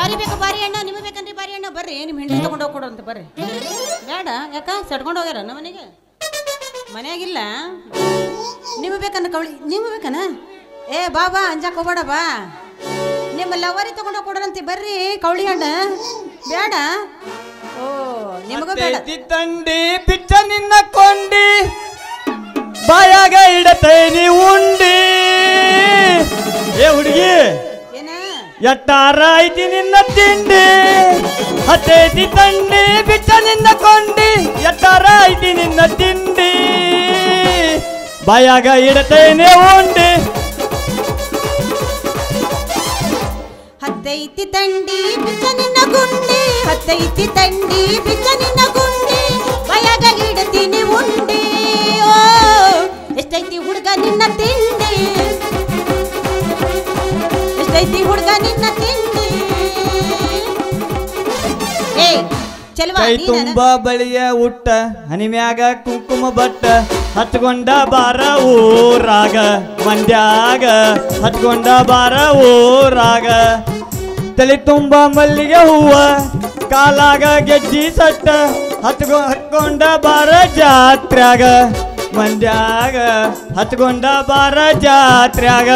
ಬಾರಿ ಬೇಕು ಬಾರಿ ಹಣ್ಣು ನಿಮಗೆ ಬೇಕಂದ್ರೆ ಬಾರಿ ಹಣ್ಣು ಬರ್ರಿ ನಿಮ್ಮ ಹೆಂಡತಿ ತಗೊಂಡು ಹೋಗಿ ಕೊಡು ಅಂತ ಬರ್ರಿ ಬೇಡ ಯಾಕ ಸಟ್ಕೊಂಡು ಹೋಗ್ಯಾರ ನಮ್ಮ ಮನೆಗೆ ಮನೆಯಾಗಿಲ್ಲ ನಿಮಗೆ ಬೇಕನ್ನ ಕವಳಿ ನಿಮಗೆ ಬೇಕನ ಏ ಬಾ ಬಾ ಅಂಜಾಕ್ ಹೋಗ್ಬೇಡ ಬಾ ನಿಮ್ಮ ಲವರಿ ತಗೊಂಡು ಹೋಗಿ ಕೊಡೋರಂತೆ ಬರ್ರಿ ಕವಳಿ ಹಣ್ಣು ಬೇಡ ಓ ನಿಮಗೂ ಬೇಡ ಅತ್ತೈತಿ ತಂಡಿ ಬಿಚ್ಚ ನಿನ್ನ ಕೊಂಡಿ ಬಾಯಾಗ ಇಡತೈನಿ ಉಂಡಿ ಏ ಹುಡುಗಿ ಏನ ಎಟ್ಟಾರ ಐತಿ ನಿನ್ನ ತಿಂಡಿ ಹತ್ತೈತಿ ತಂಡಿ ಬಿಚ್ಚ ನಿನ್ನ ಕೊಂಡಿ ಎಟ್ಟಾರ ಐತಿ ನಿನ್ನ ತಿಂಡಿ ಬಾಯಾಗ ಇಡತೈನೆ ಉಂಡಿ ಹತ್ತೈತಿ ತಂಡಿ ಬಿಚ್ಚ ನಿನ್ನ ಗುಂಡಿ ಹತ್ತೈತಿ ತಂಡಿ ಬಿಚ್ಚ ನಿನ್ನ ಗುಂಡಿ ಬಯಗ ಇಡತೀನಿ ಉಂಡಿ ಓ ಎಷ್ಟೈತಿ ಹುಡುಗ ನಿನ್ನ ತಿಂಡಿ ಎಷ್ಟೈತಿ ಹುಡುಗ ನಿನ್ನ ತಿಂಡಿ ಏ ಚಲ್ವಾ ಕೈ ನೀನ ತುಂಬ ಬಳಿಯ ಉಟ್ಟ ಹನಿಮ್ಯಾಗ ಕುಂಕುಮ ಬಟ್ಟ ಹತ್ಕೊಂಡ ಬಾರ ಊರಾಗ ಮಂಡ್ಯಾಗ ಹತ್ಕೊಂಡ ಬಾರ ಊರಾಗ ತಲೆ ತುಂಬ ಮಲ್ಲಿಗೆ ಹೂವ ಕಾಲಾಗ ಗೆಜ್ಜಿ ಸಟ್ಟ ಹತ್ಕೊ ಹತ್ಕೊಂಡ ಬಾರ ಜಾತ್ರ್ಯಾಗ ಮಂಡ್ಯಾಗ ಹತ್ಕೊಂಡ ಬಾರ ಜಾತ್ರ್ಯಾಗ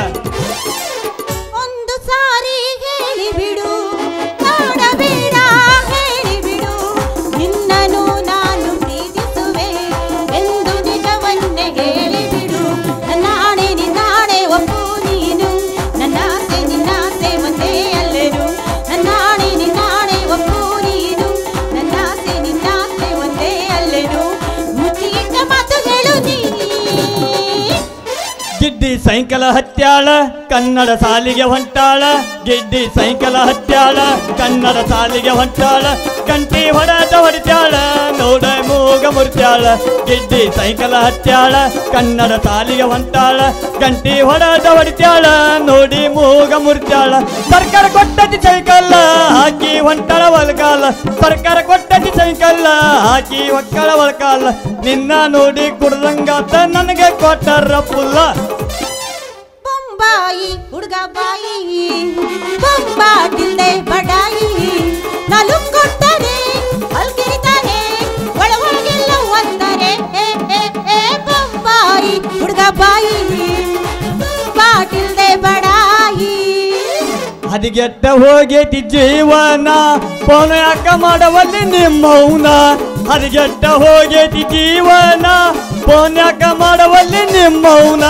ಒಂದು ಸಾರಿ ಹೇಳಿ ಬಿಡು ಕಾಡಬೇಡ ಹೇಳಿ ಬಿಡು ನಿನ್ನನು ನಾನು ಪ್ರೀತಿಸುವೆ ಎಂದು ನಿಜವನ್ನೇ ಹೇಳಿ ಬಿಡು ನನ್ನ ಆಣೆ ನಿನ್ನಾಣೆ ಒಪ್ಪು ನೀನು ನನ್ನ ಆಸೆ ನಿನ್ನಾಸೆ ಒಂದೇ ಅಲ್ಲೇನು ನನ್ನ ಆಣೆ ನಿನ್ನಾಣೆ ಒಪ್ಪು ನೀನು ನನ್ನ ಆಸೆ ನಿನ್ನಾಸೆ ಒಂದೇ ಅಲ್ಲೇನು ಮುಚ್ಚಿ ಇಟ್ಟ ಮಾತು ಹೇಳು ನೀ ಗಿಡ್ಡಿ ಸೈಕಲ ಹತ್ಯಾಳ ಕನ್ನಡ ಸಾಲಿಗೆ ಹೊಂಟಾಳ ಗಿಡ್ಡಿ ಸೈಕಲ ಹತ್ಯಾಳ ಕನ್ನಡ ಸಾಲಿಗೆ ಹೊಂಟಾಳ ಕಂಟಿ ಹೊಡೆದ ಹೊಡಿತಾಳ ನೋಡ ಮೂಗ ಮುರ್ತ್ಯಾಳ ಗಿಡ್ಡಿ ಸೈಕಲ ಹತ್ಯಾಳ ಕನ್ನಡ ಸಾಲಿಗೆ ಹೊಂಟಾಳ ಗಂಟಿ ಹೊಡೆದ ಹೊಡಿತಾಳ ನೋಡಿ ಮೂಗ ಮುರ್ತ್ಯಾಳ ಸರ್ಕಾರ ಕೊಟ್ಟತಿ ಸೈಕಲ್ ಹಾಕಿ ಹೊಂಟಾಳ ಒಲ್ಕಾಲ ಸರ್ಕಾರ ಕೊಟ್ಟತಿ ಸೈಕಲ್ ಹಾಕಿ ಒಕ್ಕಳ ಒಲ್ಕಾಲ ನಿನ್ನ ನೋಡಿ ಕುಡ್ದಂಗಾತ ನನಗೆ ಕೊಟ್ಟಾರ ಪುಲ್ಲ ಬೊಂಬಾಯಿ ಹುಡುಗ ಬಾಯಿ ಬೊಂಬಾಟಿಲ್ದೆ ಬಡಾಯಿ ನಾಲು ಕೊಟ್ಟರೆ ಅಲ್ಕಿರಿತಾನೆ ಒಳ ಒಳಗೆಲ್ಲ ಒತ್ತಾರೆ ಏ, ಏ, ಏ, ಬೊಂಬಾಯಿ ಹುಡುಗ ಬಾಯಿ ಬಾಟಿಲ್ದೆ ಬಡಾಯಿ ಹದಿಗೆಟ್ಟ ಹೋಗೇತಿ ಜೀವನ ಪೌನ ಯಾಕ ಮಾಡವಲ್ಲಿ ನಿಮ್ಮೌನ ಹದಿಗೆಟ್ಟ ಹೋಗೇತಿ ಜೀವನ ಪೌನ ಯಾಕ ಮಾಡವಲ್ಲಿ ನಿಮ್ಮೌನ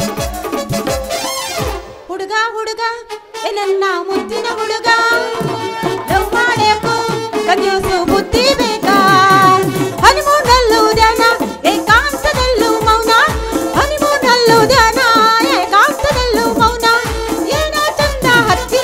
ಹುಡುಗ ಹುಡುಗ ಏ ನನ್ನ ಮುದ್ದಿನ ಹುಡುಗ ಲವ್ ಮಾಡ್ಯಾಕು ಕನ್ಯೂಸು ಬುದ್ಧಿ ಬೇಕಾ ಹನಿಮೂನಲ್ಲೂ ಧ್ಯಾನ ಏಕಾಂತದಲ್ಲೂ ಮೌನ ಹನಿಮೂನಲ್ಲೂ ಧ್ಯಾನ ಏಕಾಂತದಲ್ಲೂ ಮೌನ ಏನೋ ಚಂದ ಹತ್ತಿರ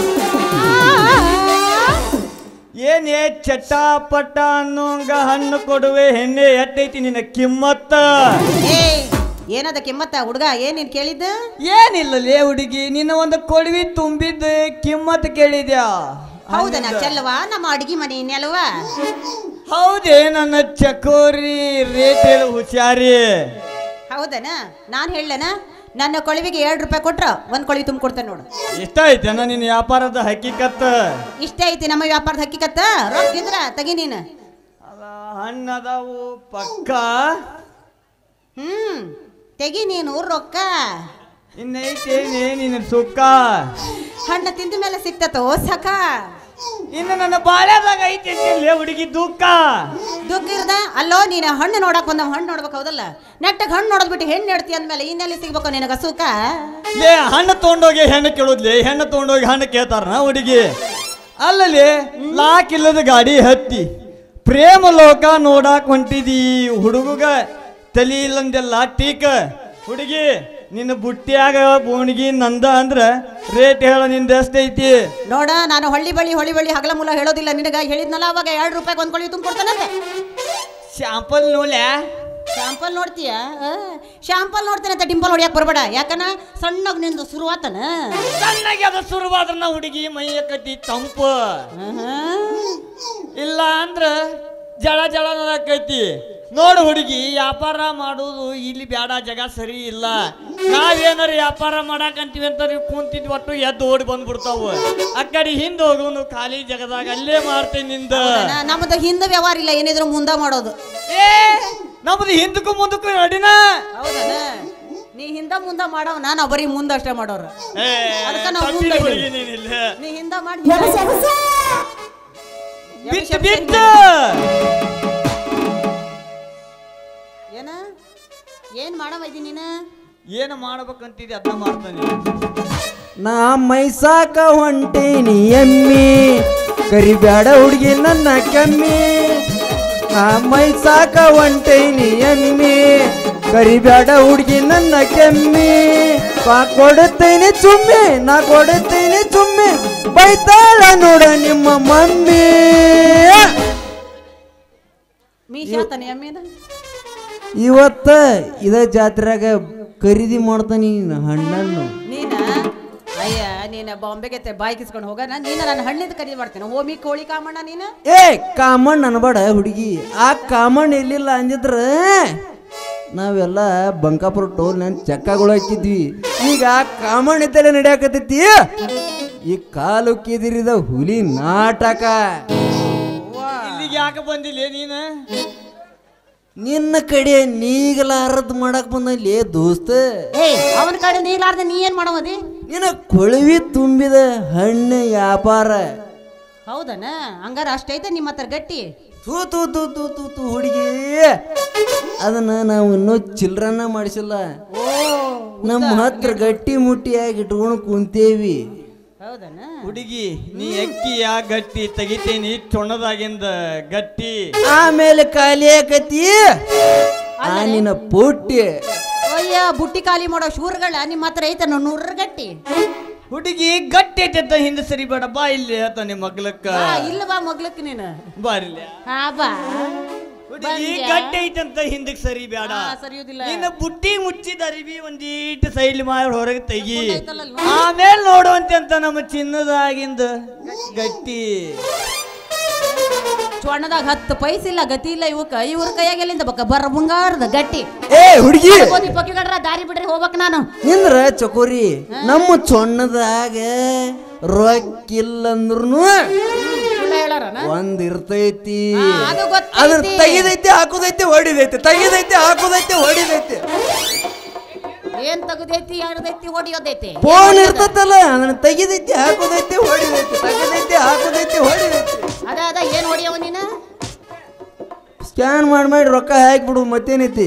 ಏನೇ ಚಟಾಪಟ ಅನ್ನೋಂಗ ಹಣ್ಣು ಕೊಡುವೆ ಹೆಣ್ಣೆ ಎಟ್ಟೈತಿ ನಿನ್ನ ಕಿಮ್ಮತ್ತ ಏ ಏನದ ಕೆಮ್ಮತ್ತ ಹುಡುಗ ಏನ್ ನೀನ್ ಕೇಳಿದ್ದು ಏನಿಲ್ಲ ಲೇ ಹುಡುಗಿ ನಿನ್ನ ಒಂದು ಕೊಡವಿ ತುಂಬಿದ್ದ ಕಿಮ್ಮತ್ ಕೇಳಿದ್ಯಾ ಹೌದನ ಚೆಲ್ಲವಾ ನಮ್ಮ ಅಡಿಗೆ ಮನೆ ನೆಲವಾ ಹೌದೇ ನನ್ನ ಚಕೋರಿ ರೇಟ್ ಹೇಳು ಹುಷಾರಿ ಹೌದನ ನಾನು ಹೇಳನ ನನ್ನ ಕೊಳವಿಗೆ ಎರಡು ರೂಪಾಯಿ ಕೊಟ್ರ ಒಂದ್ ಕೊಳವಿ ತುಂಬ ಕೊಡ್ತೇನೆ ನೋಡು ಇಷ್ಟ ಐತೆನ ನಿನ್ನ ವ್ಯಾಪಾರದ ಹಕ್ಕಿಕತ್ತ ಇಷ್ಟ ಐತಿ ನಮ್ಮ ವ್ಯಾಪಾರದ ಹಕ್ಕಿಕತ್ತ ರೊಕ್ಕ ಇದ್ರ ತಗಿ ನೀನು ಅಲ್ಲ ಹಣ್ಣದಾವು ಪಕ್ಕ ಹ್ಮ್ ತೆಗಿ ನೀನು ರೊಕ್ಕ ಇನ್ನೈತೇನೆ ನಿನ್ನ ಸುಕ್ಕ ಹಣ್ಣು ತಿಂದ ಮೇಲೆ ಸಿಕ್ತತೋ ಸಖ ಇನ್ನು ನನ್ನ ಬಾಳ್ಯದಾಗ ಐತಿ ಲೇ ಹುಡುಗಿ ದುಃಖ ದುಃಖ ಇರ್ದ ಅಲ್ಲೋ ನೀನು ಹಣ್ಣು ನೋಡಕ್ ಬಂದವ್ ಹಣ್ಣು ನೋಡ್ಬೇಕು ಹೌದಲ್ಲ ನೆಟ್ಟಗೆ ಹಣ್ಣು ನೋಡೋದ್ ಬಿಟ್ಟು ಹೆಣ್ಣು ಇಡ್ತಿ ಅಂದ್ಮೇಲೆ ಇನ್ನೆಲ್ಲಿ ಸಿಗ್ಬೇಕು ನಿನಗ ಸುಖ ಲೇ ಹಣ್ಣು ತೊಗೊಂಡೋಗಿ ಹೆಣ್ಣು ಕೇಳೋದ್ಲಿ ಹೆಣ್ಣು ತೊಗೊಂಡೋಗಿ ಹಣ್ಣು ಕೇಳ್ತಾರ ಹುಡುಗಿ ಅಲ್ಲಲ್ಲಿ ಲಾಕ್ ಇಲ್ಲದ ಗಾಡಿ ಹತ್ತಿ ಪ್ರೇಮ ಲೋಕ ನೋಡಾಕ್ ಹೊಂಟಿದಿ ಹುಡುಗ ತಲಿ ಇಲ್ಲಂದೆಲ್ಲ ಟೀಕ ಹುಡುಗಿ ನಿನ್ನ ಬುಟ್ಟಿಯಾಗ ಬೋಣಿಗಿ ನಂದ ಅಂದ್ರ ರೇಟ್ ಹೇಳ ನಿಂದ ಎಷ್ಟೈತಿ ನೋಡ ನಾನು ಹೊಳ್ಳಿ ಬಳಿ ಹೊಳ್ಳಿ ಬಳಿ ಹಗಲ ಮೂಲ ಹೇಳೋದಿಲ್ಲ ನಿನಗ ಹೇಳಿದ್ನಲ್ಲ ಅವಾಗ ಎರಡು ರೂಪಾಯಿ ಒಂದ್ ಕೊಳಿ ತುಂಬ ಕೊಡ್ತಾನಂತೆ ಶಾಂಪಲ್ ನೋಡ್ಯಾ ಶಾಂಪಲ್ ನೋಡ್ತೀಯ ಶಾಂಪಲ್ ನೋಡ್ತೇನೆ ಅಂತ ಡಿಂಪಲ್ ಹೊಡಿಯಕ್ ಬರಬೇಡ ಯಾಕನ ಸಣ್ಣಗ್ ನಿಂದು ಶುರುವಾತನ ಸಣ್ಣಗೆ ಅದು ಶುರುವಾದ್ರ ಹುಡುಗಿ ಮೈಯ ಕಟ್ಟಿ ತಂಪು ಇಲ್ಲ ಅಂದ್ರ ಜಳ ಜಳ ಅನ್ನಕೈತಿ ನೋಡು ಹುಡುಗಿ ವ್ಯಾಪಾರ ಮಾಡುವುದು ಇಲ್ಲಿ ಬ್ಯಾಡ ಜಗ ಸರಿ ಇಲ್ಲ ನಾವೇನಾರ ವ್ಯಾಪಾರ ಮಾಡಾಕಂತೀವಿ ಅಂತ ನೀವು ಕುಂತಿದ್ ಒಟ್ಟು ಎದ್ದು ಓಡಿ ಬಂದ್ಬಿಡ್ತಾವ ಆ ಕಡೆ ಹಿಂದೆ ಹೋಗೋನು ಖಾಲಿ ಜಗದಾಗ ಅಲ್ಲೇ ಮಾಡ್ತೇನೆ ನಿಂದ ನ- ನಮ್ದು ಹಿಂದೆ ವ್ಯವಹಾರ ಇಲ್ಲ ಏನಿದ್ರು ಮುಂದೆ ಮಾಡೋದು ಏ ನಮ್ದು ಹಿಂದಕ್ಕೂ ಮುಂದಕ್ಕೂ ನಡಿನ ಹೌದನ ನೀ ಹಿಂದ ಮುಂದ ಮಾಡವನ ನಾವು ಬರೀ ಮುಂದ ಅಷ್ಟೇ ಮಾಡೋರು ಏ, ಅದಕ್ಕ ನಾವು ತಪ್ಪಿನ ಮುಂದೆ ಹುಡುಗಿ ನೀನಿಲ್ಲ ನೀ ಹಿಂದ ಮಾಡಿ ಬಿತ್ತು ಬಿತ್ತು ಏನ ಏನ್ ಮಾಡವ ಇದಿ ನೀನ ಏನು ಮಾಡ್ಬೇಕಂತಿದ್ದೆ ಅದನ್ನ ಮಾಡ್ತಾನೆ ನಾ ಮೈಸಾಕ ಹೊಂಟೇನಿ ಎಮ್ಮಿ ಕರಿಬ್ಯಾಡ ಹುಡುಗಿ ನನ್ನ ಕಮ್ಮಿ ನಾ ಮೈಸಾಕ ಹೊಂಟೇನಿ ಎಮ್ಮಿ ಕರಿಬ್ಯಾಡ ಹುಡುಗಿ ನನ್ನ ಕೆಮ್ಮಿ ನಾ ಕೊಡುತ್ತೇನೆ ಚುಮ್ಮಿ ನಾ ಕೊಡುತ್ತೇನೆ ಚುಮ್ಮಿ ಬೈತಾಳ ನೋಡ ನಿಮ್ಮ ಮಮ್ಮಿ ಮೀಶಾತನ ಎಮ್ಮಿದ ಇವತ್ತ ಇದ ಜಾತ್ರೆಗ ಖರೀದಿ ಮಾಡ್ತಾನಿ ಹಣ್ಣನ್ನು ನೀನ ಅಯ್ಯ ನೀನ ಬಾಂಬೆಗೆ ತೆ ಬಾಯ್ ಕಿಸ್ಕೊಂಡು ಹೋಗೋಣ ನೀನ ನಾನು ಹಣ್ಣಿದ ಖರೀದಿ ಮಾಡ್ತೇನೆ ಹೋಮಿ ಕೋಳಿ ಕಾಮಣ್ಣ ನೀನ ಏ ಕಾಮಣ್ಣ ಅನ್ಬೇಡ ಹುಡುಗಿ ಆ ಕಾಮಣ್ಣ ಎಲ್ಲಿಲ್ಲ ಅಂದಿದ್ರ ನಾವೆಲ್ಲ ಬಂಕಾಪುರ ಟೋಲ್ ನನ್ ಚಕ್ಕಗಳು ಹಾಕಿದ್ವಿ ಈಗ ಆ ಕಾಮಣ್ಣ ಇದ್ದಲ್ಲೇ ನಡೆಯಾಕತೈತಿ ಈ ಕಾಲು ಕೆದಿರಿದ ಹುಲಿ ನಾಟಕ ಇಲ್ಲಿಗೆ ಯಾಕೆ ಬಂದಿಲ್ಲ ನೀನು ನಿನ್ನ ಕಡೆ ನೀಗಲಾರದ್ ಮಾಡಕ್ ಬಂದಲ್ಲಿ ದೋಸ್ತ ಏ ಅವನ ಕಡೆ ನೀಲಾರ್ದ ನೀ ಏನ್ ಮಾಡವದಿ ನಿನ್ನ ಕೊಳವಿ ತುಂಬಿದ ಹಣ್ಣು ವ್ಯಾಪಾರ ಹೌದನ ಹಂಗಾರ ಅಷ್ಟೈತೆ ನಿಮ್ಮ ಹತ್ರ ಗಟ್ಟಿ ತೂ ತೂ ತೂ ತೂ ತೂ ತೂ ಹುಡುಗಿ ಅದನ್ನ ನಾವು ಇನ್ನೂ ಚಿಲ್ರನ್ನ ಮಾಡಿಸಿಲ್ಲ ಓ ನಮ್ಮ ಹತ್ರ ಗಟ್ಟಿ ಮುಟ್ಟಿಯಾಗಿ ಇಟ್ಕೊಂಡು ಕುಂತೇವಿ ಹೌದನ ಹುಡುಗಿ ನೀ ಅಕ್ಕಿಯ ಗಟ್ಟಿ ತೆಗಿತೇನಿ ಚೊಣ್ಣದಾಗಿಂದ ಗಟ್ಟಿ ಆಮೇಲೆ ಖಾಲಿ ಆಕತಿ ಆ ನಿನ್ನ ಪುಟ್ಟಿ ಅಯ್ಯ ಬುಟ್ಟಿ ಖಾಲಿ ಮಾಡೋ ಶೂರ್ಗಳ ನಿಮ್ಮ ಹತ್ರ ಐತೆ ನೂರ ಗಟ್ಟಿ ಹುಡುಗಿ ಗಟ್ಟಿ ಐತೆ ಹಿಂದೆ ಸರಿ ಬೇಡ ಬಾ ಇಲ್ಲಿ ಆತ ನಿಮ್ಮ ಮಗ್ಲಕ್ಕ ಆ, ಇಲ್ಲ ಬಾ ಮಗ್ಲಕ್ ನೀನು ಬಾರಿಲ್ಲ ಹಾ ಬಾ ಹುಡುಗಿ ಬಂದ್ಯಾ? ಗಟ್ಟಿ ಐತಂತ ಹಿಂದಕ್ ಸರಿ ಬೇಡ ಆ, ಸರಿಯುವುದಿಲ್ಲ ನಿನ್ನ ಬುಟ್ಟಿ ಮುಚ್ಚಿದ ಅರಿವಿ ಒಂದೀಟ್ ಸೈಡ್ ಮಾಡಿ ಹೊರಗೆ ತೆಗಿ ಐತಲ್ಲ ಅಲ್ಲಿ ಆಮೇಲೆ ನೋಡುವಂತೆ ಅಂತ ನಮ್ಮ ಚಿನ್ನದಾಗಿಂದ ಗಟ್ಟಿ ಚೊಣ್ಣದಾಗ ಹತ್ತು ಪೈಸೆ ಇಲ್ಲ ಗತಿ ಇಲ್ಲ ಇವಕ್ಕ ಇವ್ರ ಕೈಯಾಗ ಎಲ್ಲಿಂದ ಬಕ್ಕ ಬರ್ರ ಮುಂಗಾರದ ಗಟ್ಟಿ ಏ ಹುಡುಗಿ ಗೋಧಿ ಪಕ್ಕಿಗಡ್ರ ದಾರಿ ಬಿಡ್ರಿ ಹೋಗ್ಬೇಕ್ ನಾನು ನಿಂದ್ರ ಚಕೋರಿ ನಮ್ಮ ಚೊಣ್ಣದಾಗ ರೊಕ್ಕಿಲ್ಲಂದ್ರು ಸುಳ್ಳ ಹೇಳಾರನ ಒಂದ್ ಇರ್ತೈತಿ ಆ, ಅದು ಗೊತ್ತೈತಿ. ಅದನ್ನ ತೆಗಿದೈತಿ ಹಾಕುದೈತಿ ಹೊಡಿದೈತಿ ತೆಗಿದೈತಿ ಹಾಕುದೈತಿ ಹೊಡಿದೈತಿ ಏನ್ ತಗದೈತಿ ಯಾರ್ದೈತಿ ಹೊಡಿಯೋದೈತಿ ಫೋನ್ ಇರ್ತೈತಲ್ಲ ಅದನ್ನ ತೆಗಿದೈತಿ ಹಾಕುದೈತಿ ಹೊಡಿದೈತಿ ತೆಗಿದೈತಿ ಹಾಕುದೈತಿ ಹೊಡಿದೈತಿ ಅದ ಅದ ಏನ್ ಹೊಡಿಯವ ನೀನ ಸ್ಕ್ಯಾನ್ ಮಾಡಿ ಮಾಡಿ ರೊಕ್ಕ ಹಾಕ್ಬಿಡು ಮತ್ತೇನೈತಿ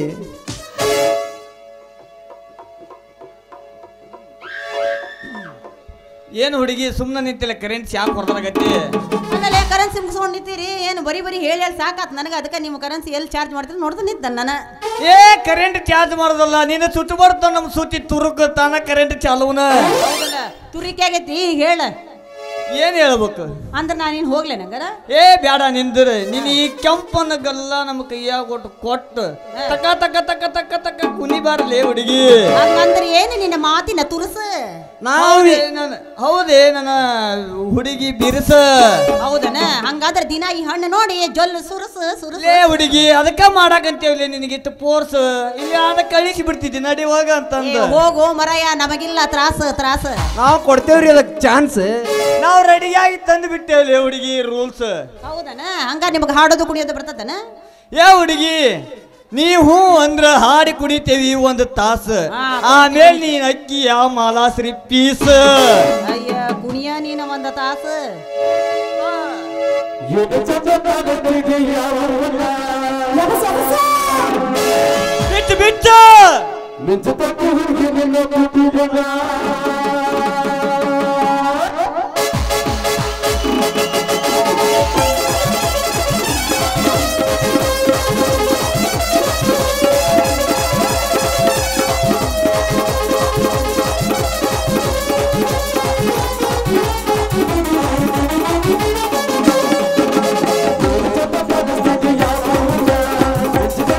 ಏನು ಹುಡುಗಿ ಸುಮ್ಮನೆ ನಿಂತಿಲ್ಲ ಕರೆಂಟ್ ಶಾಕ್ ಹೊಡೆದಾಗತ್ತಿ ಆಮೇಲೆ ಕರೆನ್ಸಿ ಮುಗಿಸ್ಕೊಂಡು ನಿಂತೀರಿ ಏನು ಬರಿ ಬರಿ ಹೇಳಿ ಹೇಳಿ ಸಾಕಾತ್ ನನಗೆ ಅದಕ್ಕೆ ನಿಮ್ಮ ಕರೆನ್ಸಿ ಎಲ್ಲಿ ಚಾರ್ಜ್ ಮಾಡ್ತೀರಿ ನೋಡ್ತಾ ನಿಂತ ನಾನು ಏ ಕರೆಂಟ್ ಚಾರ್ಜ್ ಮಾಡೋದಲ್ಲ ನೀನು ಸುಟ್ಟು ಬರ್ತಾವ ನಮ್ಮ ಸುತ್ತಿ ತುರುಕ ತಾನ ಕರೆಂಟ್ ಚಾಲುವನ ಹೌದಲ್ಲ ತುರಿಕೆ ಆಗೈತಿ ಈಗ ಹೇಳ ಏನ್ ಹೇಳ್ಬೇಕು ಅಂದ್ರೆ ನಾನು ಇನ್ನು ಹೋಗ್ಲೆ ನಂಗರ ಏ ಬ್ಯಾಡ ನಿಂದ್ರ ನೀನ್ ಈ ಕೆಂಪನ ಗಲ್ಲ ನಮ್ಮ ಕೈಯಾಗ ಕೊಟ್ಟು ಕೊಟ್ಟು ತಕ ತಕ ತಕ ತಕ ತಕ ಕುನಿಬಾರ್ಲೇ ಹುಡುಗಿ ಹಂಗಂದ್ರೆ ಏನು ನಿನ್ನ ಮಾತಿನ ತುರುಸು ನಾವು ಹೌದೇ ನನ್ನ ಹೌದೇ ನನ್ನ ಹುಡುಗಿ ಬಿರುಸ ಹೌದನ ಹಂಗಾದ್ರೆ ದಿನ ಈ ಹಣ್ಣು ನೋಡಿ ಜೊಲ್ಲು ಸುರುಸು ಸುರುಸು ಲೇ ಹುಡುಗಿ ಅದಕ್ಕ ಮಾಡಾಕಂತೇವ್ಲೆ ನಿನಗಿತ್ತು ಫೋರ್ಸ್ ಇಲ್ಲಿ ಅದ ಕಳಿಸಿ ಬಿಡ್ತಿದ್ದಿ ನಡಿ ಹೋಗ ಏ, ಅಂತಂದ ಹೋಗು ಮರಯ್ಯ ನಮಗಿಲ್ಲ ತ್ರಾಸ ತ್ರಾಸ ನಾವು ಕೊಡ್ತೇವ್ರಿ ಅದಕ್ಕೆ ಚಾನ್ಸ್ ನಾವು ರೆಡಿಯಾಗಿ ತಂದು ಬಿಟ್ಟೇವ್ಲೆ ಹುಡುಗಿ ರೂಲ್ಸ್ ಹೌದನ ಹಂಗ ನಿಮಗೆ ಹಾಡೋದು ಕುಣಿಯೋದು ಬರ್ತದನ ಏ ಹುಡುಗಿ ನೀವು ಅಂದ್ರ ಹಾಡಿ ಕುಡಿತೇವಿ ಒಂದು ತಾಸ ಹಾ, ಆಮೇಲೆ ನೀನ್ ಅಕ್ಕಿ ಯಾವ ಮಾಲಾಶ್ರೀ ಪೀಸ್ ಅಯ್ಯ ಕುಣಿಯ ನೀನ ಒಂದ ತಾಸ ಬಿಟ್ಟು ಬಿಟ್ಟು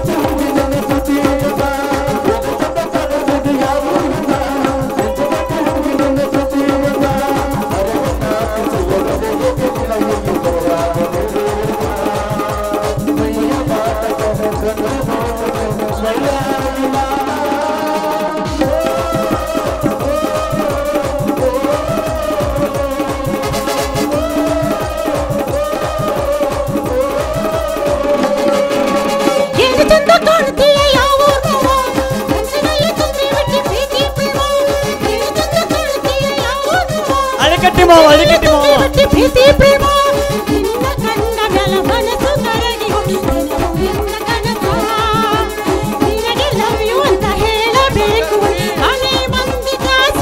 ಯಾವ ಪ್ರೀತಿ ಪ್ರೇಮ ನಿನ್ನ ಕಂಡ ಮ್ಯಾಲ ಮನಸ್ಸು ಕರಗಿ ದಿನವೂ ನಿನ್ನ ಕನಸ ನಿನಗೆ ಲವ್ ಯು ಅಂತ ಹೇಳಬೇಕು ನಾನೇ ಮಂದಿ ದಾಸ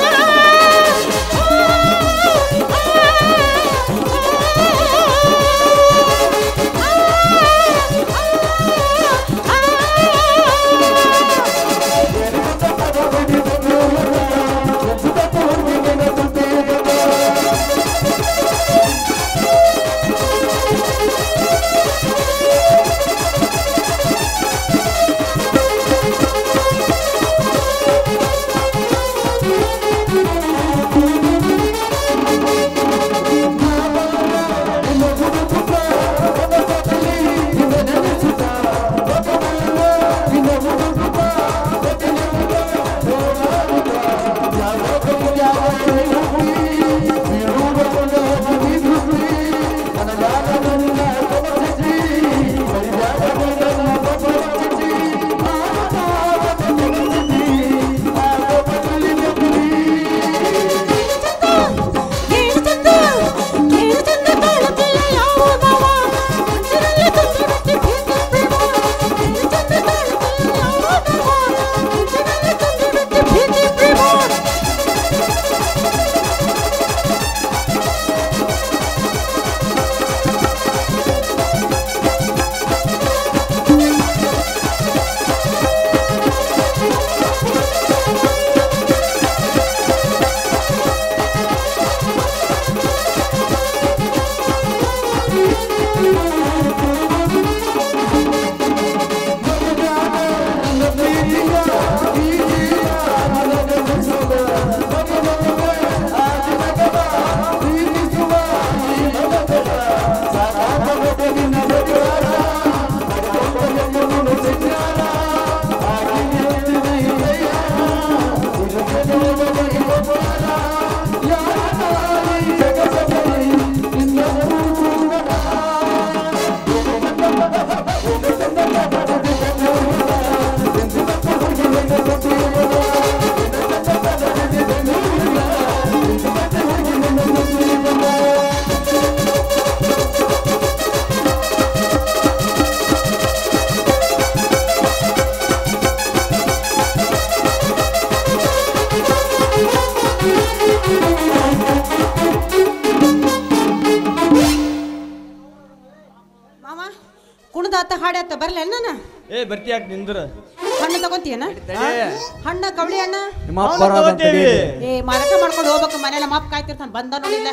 ಕೇಳು ಚಂದ ಕೇಳು ಚಂದ ತಾಳುತ್ತಿಲ್ಲ ಯಾವ ಮಾವ ಮನಸ್ಸಿನಲ್ಲಿ ತುಂಬಿರುತ್ತೆ ಪ್ರೀತಿ ಪ್ರೇಮ ಕೇಳು ಚಂದ ತಾಳುತ್ತಿಲ್ಲ ಯಾವ ಮಾವ ಮನಸ್ಸಿನಲ್ಲಿ ತುಂಬಿರುತ್ತೆ ಪ್ರೀತಿ ಪ್ರೇಮ ಮಾವ ಕುಣದಾತ ಹಾಡ್ಯಾತ ಬರ್ಲ ನಾನು ಏ ಬರ್ತಿ ಯಾಕೆ ನಿಂದ್ರ ಹಣ್ಣು ತಗೊಂತೀಯನ ಹಣ್ಣ ಕವಳಿ ಹಣ್ಣ ನಿಮ್ಮ ಅವ್ನ ಅಪ್ಪರ ತಗೋತೇವಿ. ಏ ಮಾರಾಟ ಮಾಡ್ಕೊಂಡು ಹೋಗ್ಬೇಕು ಮನೆ ನಮ್ಮ ಅಪ್ಪ ಕಾಯ್ತಿರ್ತಾನೆ ಬಂದ ನೋಡಿಲ್ಲ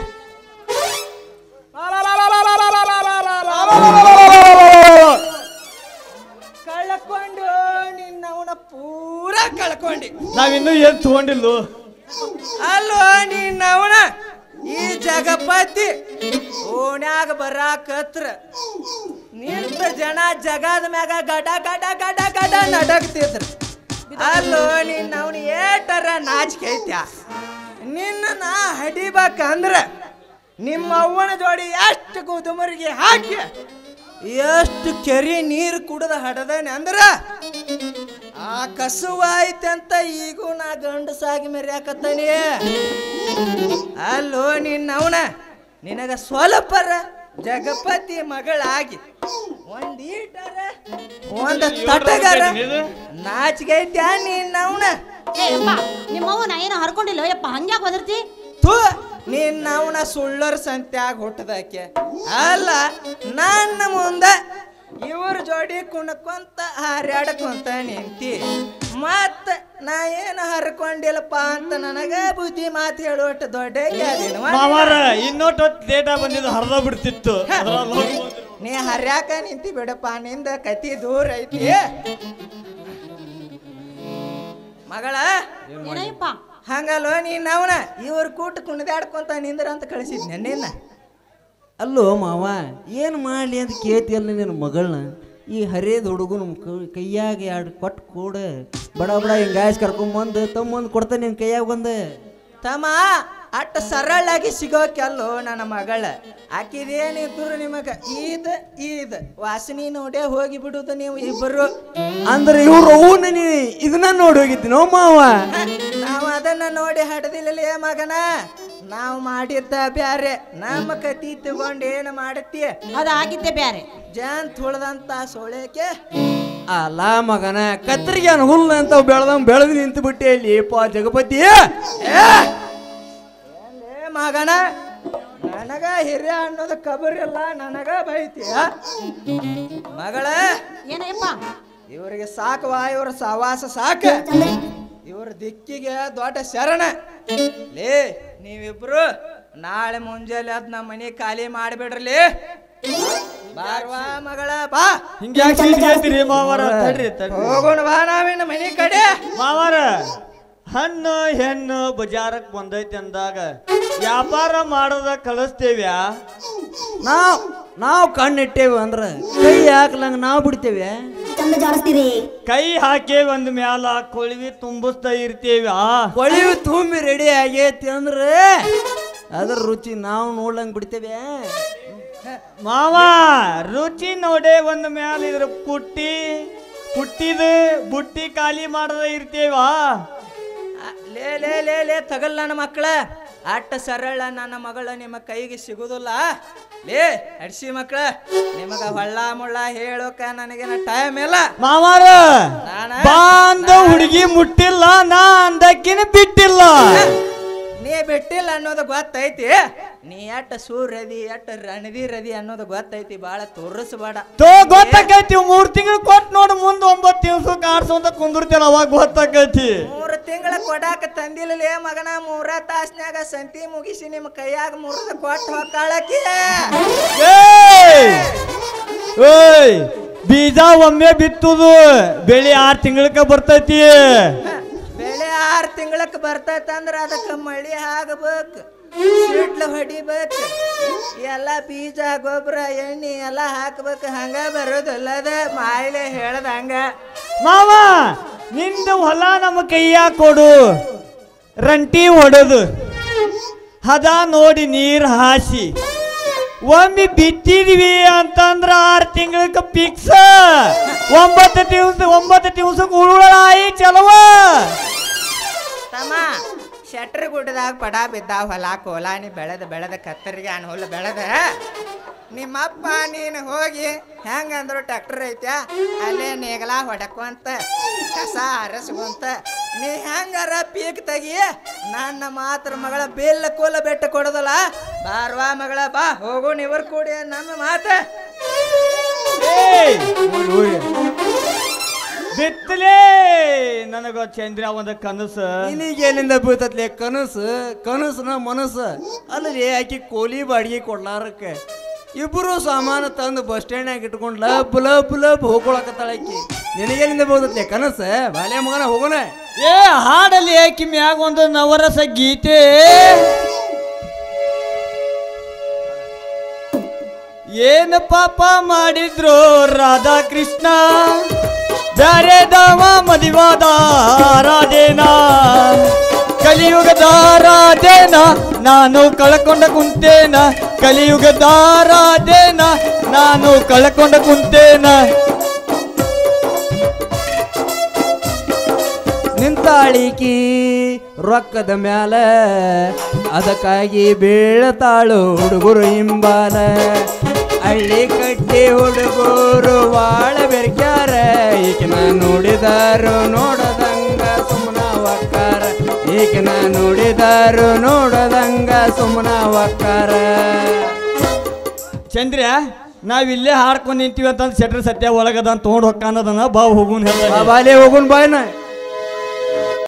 ಕಳ್ಕೊಂಡು ನಿನ್ನವನ ಪೂರ ಕಳ್ಕೊಂಡಿ ನಾವಿನ್ನೂ ಏನ್ ತಗೊಂಡಿಲ್ಲ ಅಲ್ವಾ ನಿನ್ನವನ ಈ ಜಗಪತಿ ಓಣ್ಯಾಗ ಬರಾಕತ್ರ ನಿಂತ ಜನ ಜಗದ ಮ್ಯಾಗ ಗಡ ಗಡ ಗಡ ಗಡ ನಡಗ್ತಿದ್ರ ಅಲ್ಲೋ ನಿನ್ನವನ ಏಟರ ನಾಚಿಕೆ ಐತ್ಯಾ ನಿನ್ನ ನಾ ಹಡಿಬೇಕಂದ್ರ ನಿಮ್ಮ ಅವ್ವನ ಜೋಡಿ ಎಷ್ಟು ಗುದುಮರಿಗೆ ಹಾಕಿ ಎಷ್ಟು ಕೆರೆ ನೀರು ಕುಡ್ದ ಹಡದಾನೆ ಅಂದ್ರ ಆ ಕಸುವ ಐತೆ ಅಂತ ಈಗೂ ನಾ ಗಂಡಸಾಗಿ ಮೆರ್ಯಾಕತ್ತಾನೆ ಅಲ್ಲೋ ನಿನ್ನವನ ನಿನಗ ಸ್ವಲ್ಪರ ಜಗಪತಿ ಮಗಳಾಗಿ ಒಂದೀಟರ ಒಂದ ತಟಗರ ನಾಚಿಗೆ ಐತ್ಯಾ ನಿನ್ನವನ ಏ ಯಪ್ಪ ನಿಮ್ಮವ್ವ ನಾ ಏನೋ ಹರ್ಕೊಂಡಿಲ್ಲ ಯಪ್ಪ ಹಂಗ್ಯಾಕ್ ಒದರ್ತಿ ಥೂ ನಿನ್ನವನ ಸುಳ್ಳರ ಸಂತ್ಯಾಗ ಹುಟ್ಟದಕ್ಕೆ ಅಲ್ಲ ನನ್ನ ಮುಂದ ಇವ್ರ ಜೋಡಿ ಕುಣ್ಕೊಂತ ಹಾರ್ಯಾಡ್ಕೊಂತ ನಿಂತಿ ಮತ್ತ ನಾ ಏನು ಹರ್ಕೊಂಡಿಲ್ಲಪ್ಪ ಅಂತ ನನಗ ಬುದ್ಧಿ ಮಾತು ಹೇಳುವಟ್ಟು ದೊಡ್ಡ ಕ್ಯಾದಿನವ. ಮಾವಾರ ಇನ್ನೊಟ್ಟು ಹೊತ್ತು ಲೇಟ್ ಆಗಿ ಬಂದಿದ್ದು ಹರಿದ ಬಿಡ್ತಿತ್ತು ಅದ್ರಲ್ಲಿ ಹೋಗಿ ಹೋದ್ರು. ನೀ ಹರ್ಯಾಕ ನಿಂತಿ ಬಿಡಪ್ಪ ನಿಂದ ಕತಿ ದೂರ ಐತಿ ಮಗಳ ಏನಯ್ಯಪ್ಪ ಹಂಗಲ್ವ ನೀನ್ ಅವನ ಇವ್ರ ಕೂಟ ಕುಣಿದಾಡ್ಕೊಂತ ನಿಂದ್ರ ಅಂತ ಕಳಿಸಿದ್ನೆ ನಿನ್ನ ಅಲ್ಲೋ ಮಾವ ಏನು ಮಾಡಲಿ ಅಂತ ಕೇಳ್ತಿಯಲ್ಲ ನಿನ್ನ ಮಗಳನ್ನ ಈ ಹರಿಯದ ಹುಡುಗನ ಕೈಯಾಗ ಎರಡು ಕೊಟ್ಟು ಕೂಡ ಬಡ ಬಡ ಹಿಂಗಾಯ್ಸ್ ಕರ್ಕೊಂಬಂದು ತಮ್ಮಂದು ಕೊಡ್ತಾನೆ ನಿನ್ನ ಕೈಯಾಗ ಬಂದು ತಮ್ಮ ಅಟ್ಟ ಸರಳಾಗಿ ಸಿಗೋಕೆಲ್ಲೋ ನನ್ನ ಮಗಳ ಆಕಿದೇನಿದ್ರು ನಿಮಗ ಈದ್ ಈದ್ ವಾಸನಿ ನೋಡೇ ಹೋಗಿ ಬಿಡುದು ನೀವು ಇಬ್ಬರು ಅಂದ್ರೆ ಇವ್ರು ಅವನ್ನ ನೀ ಇದನ್ನ ನೋಡಿ ಹೋಗಿದ್ದೀನೋ ಮಾವ ನಾವು ಅದನ್ನ ನೋಡಿ ಹಡದಿಲ್ಲಲೇ ಮಗನ ನಾವು ಮಾಡಿದ್ದ ಬ್ಯಾರೆ ನಮ್ಮ ಕತಿ ತಗೊಂಡು ಏನು ಮಾಡತ್ತಿ ಅದಾಗಿದ್ದೆ ಬ್ಯಾರೆ ಜಾನ್ ತುಳ್ದಂತ ಸೊಳ್ಳೆಕೆ ಅಲ್ಲ ಮಗನ ಕತ್ತರಿಗೆ ಹುಲ್ಲು ಅಂತ ಬೆಳೆದಂಗ್ ಬೆಳೆದು ನಿಂತು ಬಿಟ್ಟೆ ಇಲ್ಲಿ ಪಾ ಜಗಪತಿ ಏ ಮಗನ ನನಗ ಹಿರಿಯ ಅನ್ನೋದು ಕಬರಿಲ್ಲ ನನಗ ಬೈತೀಯ ಮಗಳ ಏನಯ್ಯಪ್ಪ ಇವರಿಗೆ ಸಾಕವಾ ಇವ್ರ ಸವಾಸ ಸಾಕ ಇವ್ರ ದಿಕ್ಕಿಗೆ ದೊಡ್ಡ ಶರಣ ಲೇ ನೀವಿಬ್ರು ನಾಳೆ ಮುಂಜಾನೆ ಅದ್ ನಮ್ಮ ಮನೆ ಖಾಲಿ ಮಾಡಿಬಿಡ್ರಲಿ ಬಾರ್ವಾ ಮಗಳ ಬಾ ಹಿಂಗ್ಯಾಕ್ ಸೀಟ್ ಹೇಳ್ತೀರಿ ಮಾವಾರ ತಡ್ರಿ ತಡ್ರಿ ಹೋಗೋಣ ಬಾ ನಾವಿನ್ನ ಮನೆ ಕಡೆ ಮಾವಾರ ಹಣ್ಣು ಹೆಣ್ಣು ಬಜಾರಕ್ ಬಂದೈತಿ ಅಂದಾಗ ವ್ಯಾಪಾರ ಮಾಡೋದ ಕಳಿಸ್ತೇವ್ಯಾ ನಾವ್ ನಾವು ಕಣ್ಣಿಟ್ಟೇವಿ ಅಂದ್ರ ಕೈ ಹಾಕ್ಲಂಗ ನಾವು ಬಿಡ್ತೇವೆ ಚಂದ ಜಾಡಿಸ್ತೀರಿ ಕೈ ಹಾಕಿ ಒಂದ್ ಮ್ಯಾಲ ಕೊಳಿವಿ ತುಂಬಿಸ್ತಾ ಇರ್ತೇವ್ಯಾ ಕೊಳಿವು ತುಂಬಿ ರೆಡಿ ಆಗೈತಿ ಅಂದ್ರೆ ಅದ್ರ ರುಚಿ ನಾವು ನೋಡ್ಲಂಗ್ ಬಿಡ್ತೇವೆ ಮಾವ ರುಚಿ ನೋಡೇ ಒಂದ್ ಮ್ಯಾಲ ಇದ್ರ ಪುಟ್ಟಿ ಪುಟ್ಟಿದ ಬುಟ್ಟಿ ಖಾಲಿ ಮಾಡದ ಇರ್ತೇವಾ ಆ, ಲೇ ಲೇ ಲೇ ಲೇ ತಗಲ್ ನನ್ನ ಮಕ್ಕಳ ಅಟ್ಟ ಸರಳ ನನ್ನ ಮಗಳ ನಿಮ್ಮ ಕೈಗೆ ಸಿಗುದಿಲ್ಲ ಲೇ ಅಡ್ಸಿ ಮಕ್ಕಳ ನಿಮಗ ಹೊಳ್ಳ ಮುಳ್ಳ ಹೇಳೋಕ ನನಗೇನ ಟೈಮ್ ಇಲ್ಲ ಮಾವಾರ ನಾನ- ಬಾಂದ ಹುಡುಗಿ ಮುಟ್ಟಿಲ್ಲ ನಾ ಅಂದಕ್ಕಿನ ಬಿಟ್ಟಿಲ್ಲ ನೀ ಬಿಟ್ಟಿಲ್ಲ ಅನ್ನೋದು ಗೊತ್ತೈತಿ ನೀ ಎಟ್ಟ ಸೂರ್ಯದಿ ಎಟ್ಟ ರಣದಿರದಿ ಅನ್ನೋದು ಗೊತ್ತೈತಿ ಬಾಳ ತೋರಿಸ್ಬೇಡ ತೋ ಗೊತ್ತಾಕೈತಿ ಮೂರ್ ತಿಂಗಳು ಕೊಟ್ ನೋಡು ಮುಂದ್ ಒಂಬತ್ ದಿವ್ಸ ಕಾಡ್ಸೋಂತ ಕುಂದಿರ್ತೇನ ಅವಾಗ ಗೊತ್ತಾಕೈತಿ ಮೂರು ತಿಂಗಳ ಕೊಡಾಕ ತಂದಿಲ್ಲಲೇ ಮಗನ ಮೂರ ತಾಸ್ನ್ಯಾಗ ಸಂತಿ ಮುಗಿಸಿ ನಿಮ್ಮ ಕೈಯಾಗ ಮುರಿದ ಕೊಟ್ಟು ಹೊಕ್ಕಾಳಕಿ ಏಯ್! ಓಯ್ ಬೀಜ ಒಮ್ಮೆ ಬಿತ್ತುದು ಬೆಳಿ ಆರ್ ತಿಂಗಳಕ ಬರ್ತೈತಿ ಬೆಳೆ ಆರು ತಿಂಗಳಕ್ಕೆ ಬರ್ತೈತಂದ್ರ ಅದಕ್ಕೆ ಮಳಿ ಆಗಬೇಕು ಸಿಡ್ಲು ಹೊಡಿಬೇಕು ಎಲ್ಲ ಬೀಜ ಗೊಬ್ಬರ ಎಣ್ಣೆ ಎಲ್ಲ ಹಾಕ್ಬೇಕು ಹಂಗ ಬರೋದಿಲ್ಲ ಅದ ಮಾಯಿಲೆ ಹೇಳ್ದಂಗ ಮಾವ ನಿಂದ ಹೊಲ ನಮ್ಮ ಕೈಯಾಗ ಕೊಡು ರಂಟಿ ಹೊಡೆದು ಹದ ನೋಡಿ ನೀರ್ ಹಾಸಿ ಒಮ್ಮೆ ಬಿತ್ತಿದ್ವಿ ಅಂತಂದ್ರ ಆರ್ ತಿಂಗಳಕ ಪಿಕ್ಸ ಒಂಬತ್ತು ದಿವ್ಸ ಒಂಬತ್ತು ದಿವ್ಸಕ್ಕೆ ಉರುಳಾಯಿ ಚಲವ ತಮ್ಮ ಶೆಟ್ರ್ ಗುಡ್ಡದಾಗ ಪಡ ಬಿದ್ದಾವ ಹೊಲ ಕೋಲಾನಿ ಬೆಳೆದ ಬೆಳೆದ ಕತ್ತರಿಗೆ ಅನ್ ಹುಲ್ಲು ಬೆಳೆದ ನಿಮ್ಮಪ್ಪ ನೀನು ಹೋಗಿ ಹೆಂಗಂದ್ರು ಟ್ರ್ಯಾಕ್ಟರ್ ಐತ್ಯಾ ಅಲ್ಲೇ ನೇಗಲ ಹೊಡಕೊಂತ ಕಸ ಹರಸ್ಕೊಂತ ನೀ ಹೆಂಗಾರ ಪೀಕ್ ತೆಗಿ ನನ್ನ ಮಾತ್ರ ಮಗಳ ಬಿಲ್ಲ ಕೋಲ ಬೆಟ್ಟ ಕೊಡೋದಲ್ಲ ಬಾರ್ವಾ ಮಗಳ ಬಾ ಹೋಗು ನೀವರ್ ಕೂಡಿ ನಮ್ಮ ಮಾತ ಏಯ್! ಬಿತ್ತಲೇ ನನಗ ಚಂದ್ರ ಒಂದು ಕನಸು ನಿನಗೆ ಎಲ್ಲಿಂದ ಬೀಳ್ತತ್ಲೆ ಕನಸು ಕನಸನ ಮನಸ್ಸು ಅಲ್ಲದೆ ಆಕಿ ಕೋಲಿ ಬಾಡಿಗೆ ಕೊಡ್ಲಾರಕ್ಕೆ ಇಬ್ಬರು ಸಾಮಾನು ತಂದು ಬಸ್ ಸ್ಟ್ಯಾಂಡ್ನಾಗ ಇಟ್ಕೊಂಡು ಲಬ್ ಲಬ್ ಲಬ್ ಹೋಗ್ಕೊಳಕತ್ತಾಳ ಆಕಿ ನಿನಗೆಲ್ಲಿಂದ ಬೀಳ್ತತ್ಲೆ ಕನಸು ಬಾಲ್ಯ ಮಗನ ಹೋಗೋಣ ಏ ಹಾಡಲ್ಲಿ ಆಕಿ ಮ್ಯಾಗ ಒಂದು ನವರಸ ಗೀತೆ ಏನು ಪಾಪ ಮಾಡಿದ್ರು ರಾಧಾಕೃಷ್ಣ ಬ್ಯಾರೆ ದಾವ ಮದಿವಾದ ರಾಧೇನ ಕಲಿಯುಗದ ರಾಧೇನ ನಾನು ಕಳ್ಕೊಂಡ ಕುಂತೇನ ಕಲಿಯುಗದ ರಾಧೇನ ನಾನು ಕಳ್ಕೊಂಡ ಕುಂತೇನ ನಿಂತಾಳಿಕಿ ರೊಕ್ಕದ ಮ್ಯಾಲ ಅದಕ್ಕಾಗಿ ಬೀಳತಾಳು ಹುಡುಗರು ಹಿಂಬಾಲ ಹಳ್ಳಿ ಕಟ್ಟಿ ಹುಡುಗರು ಬಾಳ ಬೆರ್ಕ್ಯಾರ ಈಕಿನ ನೋಡಿದಾರು ನೋಡದಂಗ ಸುಮ್ಮನ ಒಕ್ಕಾರ ಈಕಿನ ನೋಡಿದಾರು ನೋಡದಂಗ ಸುಮ್ಮನ ಒಕ್ಕಾರ ಚಂದ್ರ ನಾವ್ ಇಲ್ಲೇ ಹಾಡ್ಕೊಂಡ್ ನಿಂತೀವಿ ಅಂತಂದ್ ಶೆಟ್ರ್ ಸತ್ಯ ಒಳಗದ ಅಂತ ತೊಗೊಂಡ್ ಹೊಕ್ಕ ಅನ್ನೋದನ್ನ ಬಾ ಹೋಗುನ್ ಹೇಳ್ದ ಬಾಲೆ ಹೋಗುನ್ ಬಾಯ್ನ